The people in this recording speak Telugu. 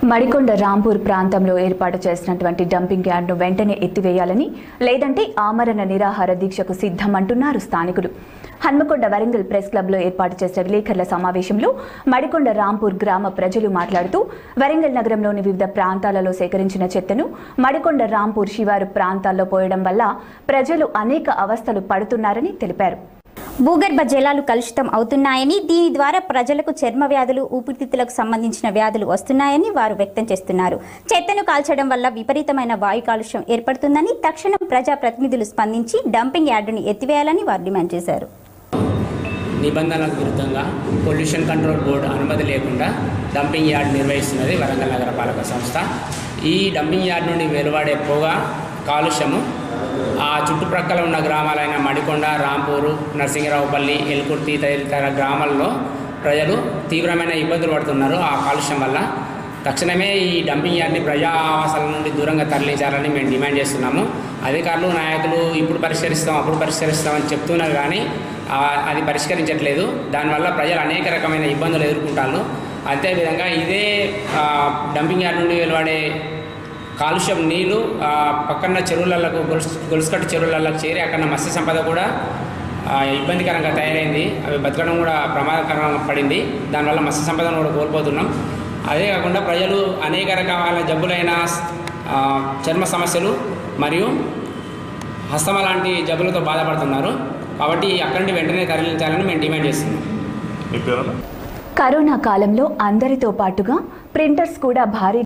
మడికొండ రాంపూర్ ప్రాంతంలో ఏర్పాటు చేసినటువంటి డంపింగ్ యార్డ్ను వెంటనే ఎత్తివేయాలని లేదంటే ఆమరణ నిరాహార దీక్షకు సిద్ధమంటున్నారు స్థానికులు హన్మకొండ వరంగల్ ప్రెస్ క్లబ్లో ఏర్పాటు చేసిన విలేకరుల సమావేశంలో మడికొండ రాంపూర్ గ్రామ ప్రజలు మాట్లాడుతూ వరంగల్ నగరంలోని వివిధ ప్రాంతాలలో సేకరించిన చెత్తను మడికొండ రాంపూర్ శివారు ప్రాంతాల్లో పోయడం వల్ల ప్రజలు అనేక అవస్థలు పడుతున్నారని తెలిపారు భూగర్భ జలాలు కలుషితం అవుతున్నాయని దీని ద్వారా ప్రజలకు చర్మ వ్యాధులు ఊపిరితిత్తులకు సంబంధించిన వ్యాధులు వస్తున్నాయని వారు వ్యక్తం చేస్తున్నారు చెత్తను కాల్చడం వల్ల విపరీతమైన వాయు కాలుష్యం ఏర్పడుతుందని తక్షణం ప్రజా ప్రతినిధులు స్పందించి డంపింగ్ యార్డుని ఎత్తివేయాలని వారు డిమాండ్ చేశారు నిబంధనలకు విరుద్ధంగా పొల్యూషన్ కంట్రోల్ బోర్డు అనుమతి లేకుండా డంపింగ్ యార్డ్ నిర్వహిస్తున్నది వరంగల్ నగరపాలక సంస్థ ఈ డంపింగ్ యార్డ్ నుండి వెలువడే పొగ కాలుష్యము ఆ చుట్టుప్రక్కల ఉన్న గ్రామాలైన మడికొండ రాంపూరు నరసింహరావుపల్లి ఎల్కుర్తి తదితర గ్రామాల్లో ప్రజలు తీవ్రమైన ఇబ్బందులు పడుతున్నారు ఆ కాలుష్యం వల్ల తక్షణమే ఈ డంపింగ్ యార్డ్ని ప్రజా ఆవాసాల నుండి దూరంగా తరలించాలని మేము డిమాండ్ చేస్తున్నాము అధికారులు నాయకులు ఇప్పుడు పరిష్కరిస్తాం అప్పుడు పరిష్కరిస్తామని చెప్తున్నారు కానీ ఆ, అది పరిష్కరించట్లేదు దానివల్ల ప్రజలు అనేక రకమైన ఇబ్బందులు ఎదుర్కొంటారు అదేవిధంగా ఇదే ఆ, డంపింగ్ యార్డ్ నుండి వెలువడే కాలుష్యం నీళ్లు ఆ, పక్కన చెరువులకు గొలుసు గొలుసుకట్టు చెరువులలో చేరి అక్కడ మత్స్య సంపద కూడా ఆ, ఇబ్బందికరంగా తయారైంది అవి బతకడం కూడా ప్రమాదకరంగా పడింది దానివల్ల మత్స్య సంపదను కూడా కోల్పోతున్నాం అదే కాకుండా ప్రజలు అనేక రకాల జబ్బులైన ఆ, చర్మ సమస్యలు మరియు హస్తమ లాంటి జబ్బులతో బాధపడుతున్నారు కాబట్టి అక్కడి నుండి వెంటనే తరలించాలని మేము డిమాండ్ చేస్తున్నాం మీ పేరు కరోనా కాలంలో అందరితో పాటుగా ప్రింటర్స్ కూడా భారీ